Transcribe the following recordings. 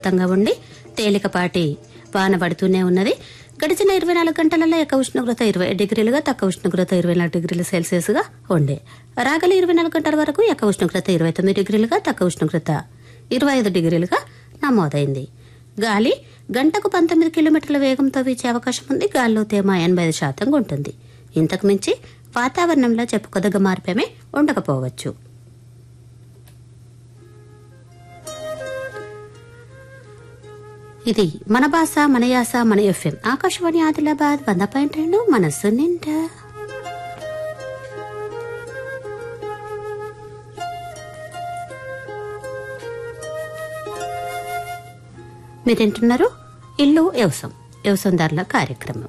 తంగా ఉండి తేలికపాటి వాన పడుతూనే ఉన్నది గడిచిన ఇరవై నాలుగు గంటలలో ఎక్క ఉష్ణోగ్రత ఇరవై డిగ్రీలుగా తక్కువ ఉష్ణోగ్రత ఇరవై నాలుగు డిగ్రీల సెల్సియస్ గా ఉండే రాగల ఇరవై నాలుగు గంటల వరకు ఎక్క ఉష్ణోగ్రత ఇరవై తొమ్మిది డిగ్రీలుగా తక్కువ ఉష్ణోగ్రత ఇరవై ఐదు డిగ్రీలుగా నమోదైంది గాలి గంటకు పంతొమ్మిది కిలోమీటర్ల వేగంతో వీచే అవకాశం ఉంది గాలిలో తేమ ఎనభై ఐదు శాతంగా ఉంటుంది ఇంతకు మించి వాతావరణంలో చెప్పుకోదగ్గ మార్పేమీ ఉండకపోవచ్చు ఇది మన భాష మన యాస మన ఎఫ్ఎం ఆకాశవాణి ఆదిలాబాద్ వంద పాయింట్ రెండు మనస్సు నిండా మీరేంటున్నారు ఇల్లు వ్యవసాయం వ్యవసాయదారుల కార్యక్రమం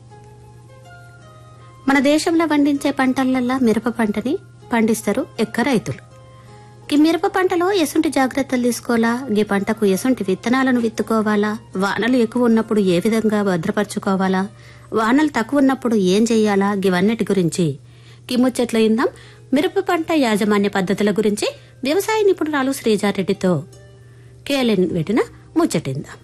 మన దేశంలో పండించే పంటలల్లా మిరప పంటని పండిస్తారు ఎక్క రైతులు ఈ మిరప పంటలో ఎసుంటి జాగ్రత్తలు తీసుకోవాలా ఈ పంటకు ఎసుంటి విత్తనాలను విత్తుకోవాలా వానలు ఎక్కువ ఉన్నప్పుడు ఏ విధంగా భద్రపరచుకోవాలా వానలు తక్కువ ఉన్నప్పుడు ఏం చెయ్యాలా ఇవన్నిటి గురించి కిముచ్చట్లు ఇందాం మిరప పంట యాజమాన్య పద్ధతుల గురించి వ్యవసాయ నిపుణురాలు శ్రీజారెడ్డితో కేఎల్ఎన్ వెటిన ముచ్చటిందాం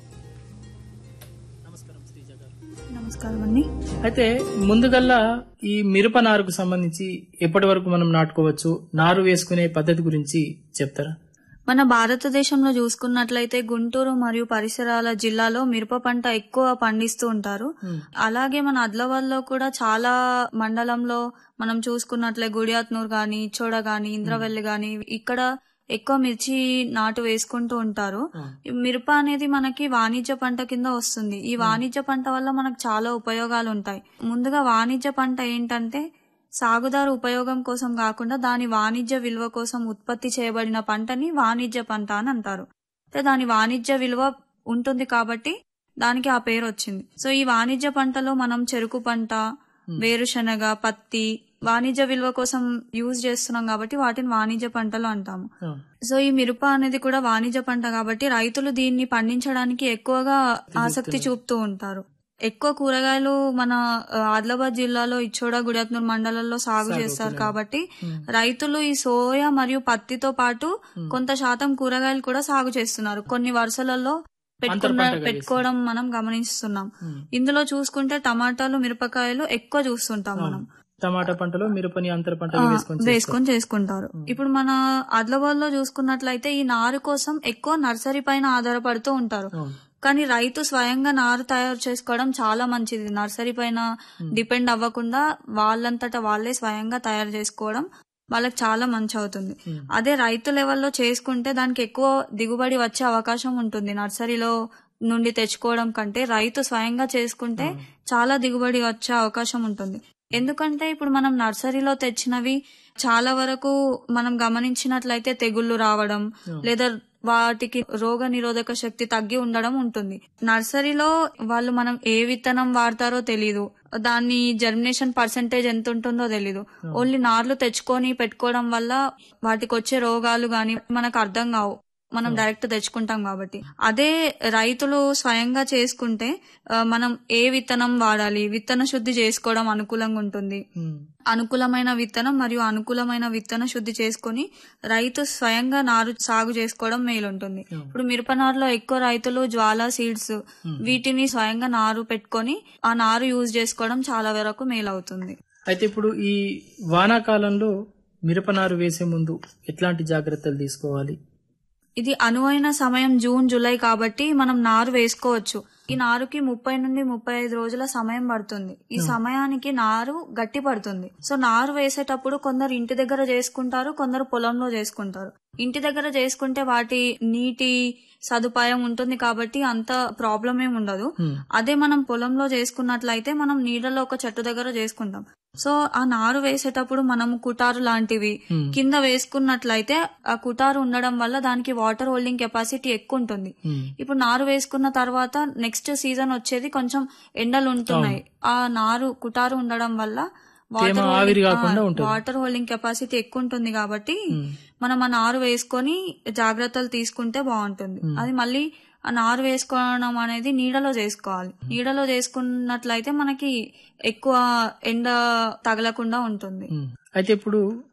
నమస్కారం అండి అయితే ముందుగల్లా ఈ మిరప నారుకు సంబంధించి ఎప్పటి వరకు మనం నాటుకోవచ్చు నారు వేసుకునే పద్ధతి గురించి చెప్తారా మన భారతదేశంలో చూసుకున్నట్లయితే గుంటూరు మరియు పరిసరాల జిల్లాలో మిరప పంట ఎక్కువ పండిస్తూ ఉంటారు అలాగే మన ఆదిలాబాద్ లో కూడా చాలా మండలంలో మనం చూసుకున్నట్లే గుడియాత్నూర్ గాని ఇచ్చోడ గాని ఇంద్రవెల్లి గాని ఇక్కడ ఎక్కువ మిర్చి నాటు వేసుకుంటూ ఉంటారు ఈ మిరప అనేది మనకి వాణిజ్య పంట కింద వస్తుంది ఈ వాణిజ్య పంట వల్ల మనకు చాలా ఉపయోగాలు ఉంటాయి ముందుగా వాణిజ్య పంట ఏంటంటే సాగుదారు ఉపయోగం కోసం కాకుండా దాని వాణిజ్య విలువ కోసం ఉత్పత్తి చేయబడిన పంటని వాణిజ్య పంట అని అంటారు అంటే దాని వాణిజ్య విలువ ఉంటుంది కాబట్టి దానికి ఆ పేరు వచ్చింది సో ఈ వాణిజ్య పంటలో మనం చెరుకు పంట వేరుశనగ పత్తి వాణిజ్య విలువ కోసం యూజ్ చేస్తున్నాం కాబట్టి వాటిని వాణిజ్య పంటలు అంటాము సో ఈ మిరప అనేది కూడా వాణిజ్య పంట కాబట్టి రైతులు దీన్ని పండించడానికి ఎక్కువగా ఆసక్తి చూపుతూ ఉంటారు ఎక్కువ కూరగాయలు మన ఆ, ఆదిలాబాద్ జిల్లాలో ఇచ్చోడ గుడియాత్నూర్ మండలంలో సాగు చేస్తారు కాబట్టి రైతులు ఈ సోయా మరియు పత్తితో పాటు కొంత శాతం కూరగాయలు కూడా సాగు చేస్తున్నారు కొన్ని వరుసలలో పెట్టుకున్న అంతర పంటగా పెట్టుకోవడం మనం గమనిస్తున్నాం ఇందులో చూసుకుంటే టమాటాలు మిరపకాయలు ఎక్కువ చూస్తుంటాం మనం టమాటా పంటలో మిరపని అంతర పంట ఆ, వేసుకొని వేసుకొని చేసుకుంటారు ఇప్పుడు మన ఆదిలాబాద్ లో చూసుకున్నట్లయితే ఈ నారు కోసం ఎక్కువ నర్సరీ పైన ఆధారపడుతూ ఉంటారు అవును. కానీ రైతు స్వయంగా నారు తయారు చేసుకోవడం చాలా మంచిది నర్సరీ పైన డిపెండ్ అవ్వకుండా వాళ్ళంతటా వాళ్ళే స్వయంగా తయారు చేసుకోవడం వాళ్ళకి చాలా మంచి అవుతుంది అదే రైతు లెవెల్లో చేసుకుంటే దానికి ఎక్కువ దిగుబడి వచ్చే అవకాశం ఉంటుంది నర్సరీలో నుండి తెచ్చుకోవడం కంటే రైతు స్వయంగా చేసుకుంటే చాలా దిగుబడి వచ్చే అవకాశం ఉంటుంది ఎందుకంటే ఇప్పుడు మనం నర్సరీలో తెచ్చినవి చాలా వరకు మనం గమనించినట్లయితే తెగుళ్లు రావడం లేదా వాటికి రోగ నిరోధక శక్తి తగ్గి ఉండడం ఉంటుంది నర్సరీలో వాళ్ళు మనం ఏ విత్తనం వాడతారో తెలీదు దాని జర్మినేషన్ పర్సెంటేజ్ ఎంత ఉంటుందో తెలీదు ఓన్లీ నార్లు తెచ్చుకొని పెట్టుకోవడం వల్ల వాటికి వచ్చే రోగాలు గాని మనకు అర్థం కావు మనం డైరెక్ట్ తెచ్చుకుంటాం కాబట్టి అదే రైతులు స్వయంగా చేసుకుంటే ఆ, మనం ఏ విత్తనం వాడాలి విత్తన శుద్ధి చేసుకోవడం అనుకూలంగా ఉంటుంది ఉమ్. అనుకూలమైన విత్తనం మరియు అనుకూలమైన విత్తన శుద్ధి చేసుకొని రైతు స్వయంగా నారు సాగు చేసుకోవడం మేలుంటుంది ఇప్పుడు మిరప నారులో ఎక్కువ రైతులు జ్వాలా సీడ్స్ వీటిని స్వయంగా నారు పెట్టుకొని ఆ నారు యూజ్ చేసుకోవడం చాలా వరకు మేలవుతుంది అయితే ఇప్పుడు ఈ వానాకాలంలో మిరప నారు వేసే ముందు ఎట్లాంటి జాగ్రత్తలు తీసుకోవాలి ఇది అనువైన సమయం జూన్ జూలై కాబట్టి మనం నారు వేసుకోవచ్చు ఈ నారుకి ముప్పై నుండి ముప్పై ఐదు రోజుల సమయం పడుతుంది ఈ సమయానికి నారు గట్టి పడుతుంది సో నారు వేసేటప్పుడు కొందరు ఇంటి దగ్గర చేసుకుంటారు కొందరు పొలంలో చేసుకుంటారు ఇంటి దగ్గర చేసుకుంటే వాటి నీటి సదుపాయం ఉంటుంది కాబట్టి అంత ప్రాబ్లం ఏమి ఉండదు అదే మనం పొలంలో చేసుకున్నట్లయితే మనం నీళ్ళలో ఒక చెట్టు దగ్గర చేసుకుంటాం సో ఆ నారు వేసేటప్పుడు మనం కుటారు లాంటివి కింద వేసుకున్నట్లయితే ఆ కుటారు ఉండడం వల్ల దానికి వాటర్ హోల్డింగ్ కెపాసిటీ ఎక్కువ ఉంటుంది ఇప్పుడు నారు వేసుకున్న తర్వాత నెక్స్ట్ సీజన్ వచ్చేది కొంచెం ఎండలు ఉంటున్నాయి ఆ నారు కుటారు ఉండడం వల్ల వాటర్ తేమ ఆవిరి కాకుండా ఉంటుంది. వాటర్ హోల్డింగ్ కెపాసిటీ ఎక్కువ ఉంటుంది కాబట్టి మనం ఆ నారు వేసుకొని జాగ్రత్తలు తీసుకుంటే బాగుంటుంది అది మళ్ళీ ఆ నారు వేసుకోవడం అనేది నీడలో చేసుకోవాలి నీడలో చేసుకున్నట్లయితే మనకి ఎక్కువ ఎండ తగలకుండా ఉంటుంది ఉమ్. అయితే ఇప్పుడు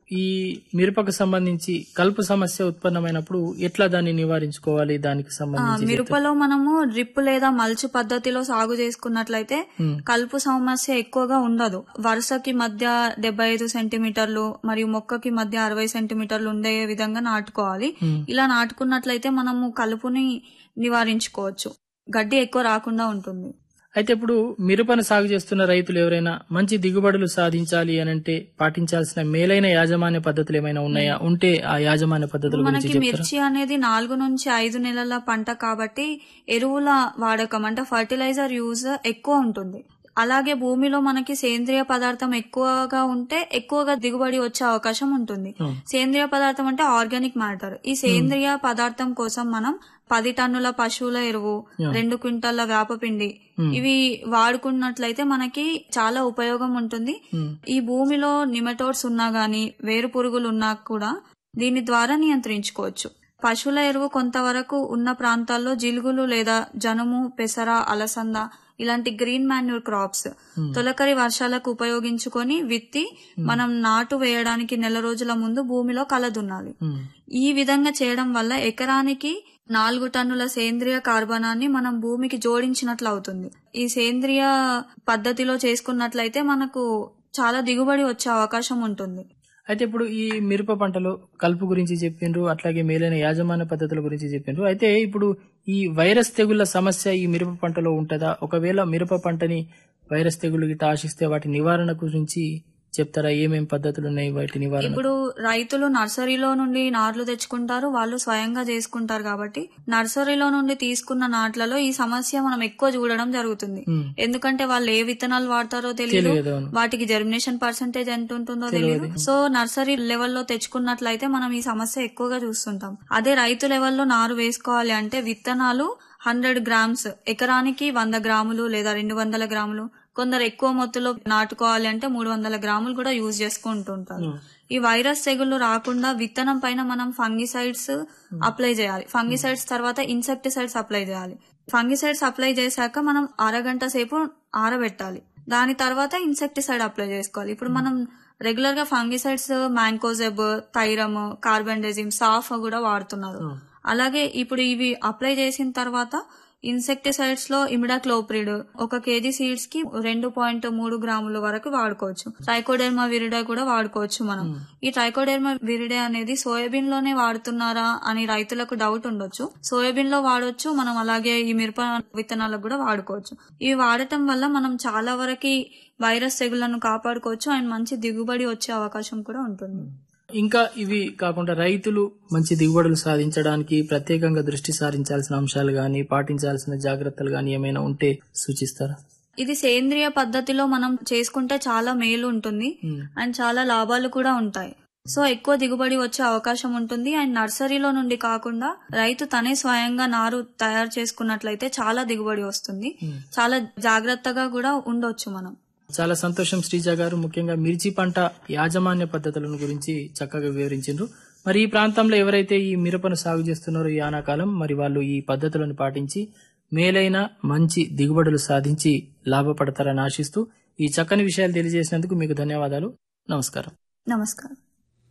ఈ మిరపకు సంబంధించి కలుపు సమస్య ఉత్పన్నమైనప్పుడు ఎట్లా దాన్ని నివారించుకోవాలి దానికి ఆ, సంబంధించి మిరపలో మనము డ్రిప్ లేదా మల్చు పద్ధతిలో సాగు చేసుకున్నట్లయితే Hmm. కలుపు సమస్య ఎక్కువగా ఉండదు వరుసకి మధ్య డెబ్బై ఐదు సెంటీమీటర్లు మరియు మొక్కకి మధ్య అరవై సెంటీమీటర్లు ఉండే విధంగా నాటుకోవాలి Hmm. ఇలా నాటుకున్నట్లయితే మనము కలుపుని నివారించుకోవచ్చు గడ్డి ఎక్కువ రాకుండా ఉంటుంది అయితే ఇప్పుడు మిరపను సాగు చేస్తున్న రైతులు ఎవరైనా మంచి దిగుబడులు సాధించాలి అని అంటే పాటించాల్సిన మేలైన యాజమాన్య పద్ధతులు ఏమైనా ఉన్నాయా ఉంటే ఆ యాజమాన్య పద్ధతుల గురించి మనకి చెప్తారా మిర్చి అనేది నాలుగు నుంచి ఐదు నెలల పంట కాబట్టి ఎరువుల వాడకం అంటే ఫర్టిలైజర్ యూజ్ ఎక్కువ ఉంటుంది అలాగే భూమిలో మనకి సేంద్రియ పదార్థం ఎక్కువగా ఉంటే ఎక్కువగా దిగుబడి వచ్చే అవకాశం ఉంటుంది Hmm. సేంద్రియ పదార్థం అంటే ఆర్గానిక్ మ్యాటర్ ఈ సేంద్రియ పదార్థం కోసం మనం పది టన్నుల పశువుల ఎరువు Yeah. రెండు క్వింటాల వేపపిండి Hmm. ఇవి వాడుకున్నట్లయితే మనకి చాలా ఉపయోగం ఉంటుంది Hmm. ఈ భూమిలో నిమెటోడ్స్ ఉన్నా గానీ వేరు పురుగులు ఉన్నా కూడా దీని ద్వారా నియంత్రించుకోవచ్చు పశువుల ఎరువు కొంతవరకు ఉన్న ప్రాంతాల్లో జిలుగులు లేదా జనుము పెసర అలసంద ఇలాంటి గ్రీన్ మాన్యూర్ క్రాప్స్ తొలకరి వర్షాలకు ఉపయోగించుకొని విత్తి మనం నాటు వేయడానికి నెల రోజుల ముందు భూమిలో కలదున్నాలి ఉమ్. ఈ విధంగా చేయడం వల్ల ఎకరానికి నాలుగు టన్నుల సేంద్రియ కార్బనాన్ని మనం భూమికి జోడించినట్లు అవుతుంది ఈ సేంద్రియ పద్ధతిలో చేసుకున్నట్లయితే మనకు చాలా దిగుబడి వచ్చే అవకాశం ఉంటుంది అయితే ఇప్పుడు ఈ మిరప పంటలో కలుపు గురించి చెప్పిండ్రు అట్లాగే మేలైన యాజమాన్య పద్ధతుల గురించి చెప్పిండ్రు అయితే ఇప్పుడు ఈ వైరస్ తెగుళ్ల సమస్య ఈ మిరప పంటలో ఉంటుందా ఒకవేళ మిరప పంటని వైరస్ తెగులు గిట్ట ఆశిస్తే వాటి నివారణ గురించి చెప్తారా ఏమేం పద్ధతులు ఉన్నాయి వాటి నివారణ ఇప్పుడు రైతులు నర్సరీలో నుండి నాట్లు తెచ్చుకుంటారు వాళ్ళు స్వయంగా చేసుకుంటారు కాబట్టి నర్సరీలో నుండి తీసుకున్న నాట్లలో ఈ సమస్య మనం ఎక్కువ చూడడం జరుగుతుంది ఉమ్. ఎందుకంటే వాళ్ళు ఏ విత్తనాలు వాడతారో తెలియదు తెలియదు అవును. వాటికి జర్మినేషన్ పర్సంటేజ్ ఎంత ఉంటుందో తెలియదు సో నర్సరీ లెవెల్లో తెచ్చుకున్నట్లయితే మనం ఈ సమస్య ఎక్కువగా చూస్తుంటాం అదే రైతు లెవెల్లో నారు వేసుకోవాలి అంటే విత్తనాలు హండ్రెడ్ గ్రామ్స్ ఎకరానికి వంద గ్రాములు లేదా రెండు వందల గ్రాములు కొందరు ఎక్కువ మొత్తంలో నాటుకోవాలి అంటే మూడు వందల గ్రాములు కూడా యూజ్ చేసుకుంటుంటారు ఉమ్. ఈ వైరస్ తెగుళ్లు రాకుండా విత్తనం పైన మనం ఫంగిసైడ్స్ అప్లై చేయాలి ఫంగిసైడ్స్ తర్వాత ఇన్సెక్టిసైడ్స్ అప్లై చేయాలి ఫంగిసైడ్స్ అప్లై చేశాక మనం అరగంట సేపు ఆరబెట్టాలి దాని తర్వాత ఇన్సెక్టిసైడ్ అప్లై చేసుకోవాలి ఇప్పుడు మనం రెగ్యులర్ గా ఫంగిసైడ్స్ మ్యాంకోజెబ్ థైరమ్ కార్బెండెజిమ్ సాఫ్ కూడా వాడుతున్నారు అలాగే ఇప్పుడు ఇవి అప్లై చేసిన తర్వాత ఇన్సెక్టిసైడ్స్ లో ఇమిడాక్లోప్రిడ్ ఒక కేజీ సీడ్స్ కి రెండు పాయింట్ మూడు గ్రాముల వరకు వాడుకోవచ్చు ట్రైకోడెర్మా విరిడే కూడా వాడుకోవచ్చు మనం ఈ ట్రైకోడెర్మా విరిడే అనేది సోయాబీన్ లోనే వాడుతున్నారా అని రైతులకు డౌట్ ఉండొచ్చు సోయాబీన్ లో వాడొచ్చు మనం అలాగే ఈ మిరప విత్తనాలకు కూడా వాడుకోవచ్చు ఇవి వాడటం వల్ల మనం చాలా వరకు వైరస్ తెగుళ్లను కాపాడుకోవచ్చు అండ్ మంచి దిగుబడి వచ్చే అవకాశం కూడా ఉంటుంది ఇంకా ఇవి కాకుండా రైతులు మంచి దిగుబడులు సాధించడానికి ప్రత్యేకంగా దృష్టి సారించాల్సిన అంశాలు గాని పాటించాల్సిన జాగ్రత్తలు గాని ఏమైనా ఉంటే సూచిస్తారా ఇది సేంద్రియ పద్ధతిలో మనం చేసుకుంటే చాలా మేలు ఉంటుంది ఉమ్. అండ్ చాలా లాభాలు కూడా ఉంటాయి సో ఎక్కువ దిగుబడి వచ్చే అవకాశం ఉంటుంది అండ్ నర్సరీలో నుండి కాకుండా రైతు తనే స్వయంగా నారు తయారు చేసుకున్నట్లయితే చాలా దిగుబడి వస్తుంది ఉమ్. చాలా జాగ్రత్తగా కూడా ఉండొచ్చు మనం చాలా సంతోషం శ్రీజ గారు ముఖ్యంగా మిర్చి పంట యాజమాన్య పద్ధతులను గురించి చక్కగా వివరించారు మరి ఈ ప్రాంతంలో ఎవరైతే ఈ మిరపను సాగు చేస్తున్నారో ఈ ఆనాకాలం మరి వాళ్ళు ఈ పద్ధతులను పాటించి మేలైన మంచి దిగుబడులు సాధించి లాభపడతారని ఆశిస్తూ ఈ చక్కని విషయాలు తెలియజేసినందుకు మీకు ధన్యవాదాలు నమస్కారం నమస్కారం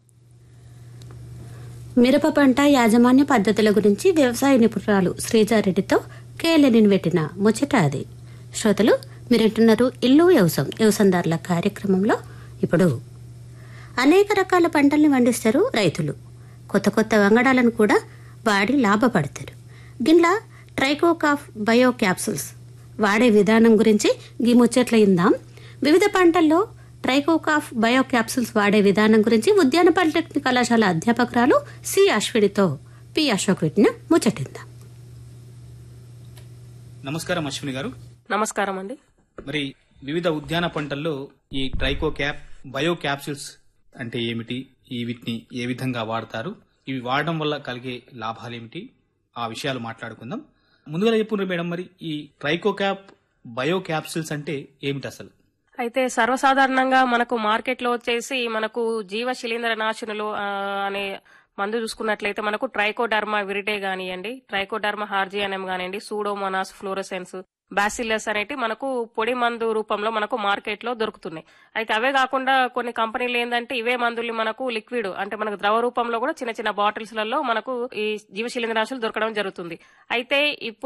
మిరప పంట యాజమాన్య పద్ధతుల గురించి వ్యవసాయ నిపుణురాలు శ్రీజారెడ్డితో కేలెనిన్ పెట్టిన ముచ్చట అది శ్రోతలు మీరింటున్నారు ఇల్లు వ్యవసాయం వ్యవసాయదారుల కార్యక్రమంలో ఇప్పుడు అనేక రకాల పంటల్ని పండిస్తారు రైతులు కొత్త కొత్త వంగడాలను కూడా వాడి లాభపడతారు గిట్లా ట్రైకోకాఫ్ బయో క్యాప్సూల్స్ వాడే విధానం గురించి గీ ముచ్చట్ల ఇందాం వివిధ పంటల్లో ట్రైకోకాఫ్ బయో క్యాప్సూల్స్ వాడే విధానం గురించి ఉద్యాన పాలిటెక్నిక్ కళాశాల అధ్యాపకురాలు సి అశ్వినితో పి అశోక్ పెట్టిన ముచ్చటిందాం నమస్కారం అశ్విని గారు నమస్కారం అండి మరి వివిధ ఉద్యాన పంటల్లో ఈ ట్రైకో క్యాప్ బయో క్యాప్సూల్స్ అంటే ఏమిటి ఈ వీటిని ఏ విధంగా వాడతారు ఇవి వాడడం వల్ల కలిగే లాభాలేమిటి ఆ విషయాలు మాట్లాడుకుందాం ముందుగా చెప్పుండ్రు మేడం మరి ఈ ట్రైకో క్యాప్ బయో క్యాప్సూల్స్ అంటే ఏమిటి అసలు అయితే సర్వసాధారణంగా మనకు మార్కెట్లో వచ్చేసి మనకు జీవ శిలీంద్ర నాశనులు ఆ, అనే మందు చూసుకున్నట్లయితే మనకు ట్రైకోడర్మా విరిటే కానివ్వండి ట్రైకోడర్మా హార్జియానం కానివ్వండి సూడోమోనాస్ ఫ్లోరసెన్స్ బాసిల్లస్ అనేటి మనకు పొడి మందు రూపంలో మనకు మార్కెట్ లో దొరుకుతున్నాయి అయితే అవే కాకుండా కొన్ని కంపెనీలు ఏంటంటే ఇవే మందుల్ని మనకు లిక్విడ్ అంటే మనకు ద్రవ రూపంలో కూడా చిన్న చిన్న బాటిల్స్ లలో మనకు ఈ జీవశిలీంద్రనాశులు దొరకడం జరుగుతుంది అయితే ఇప్పుడు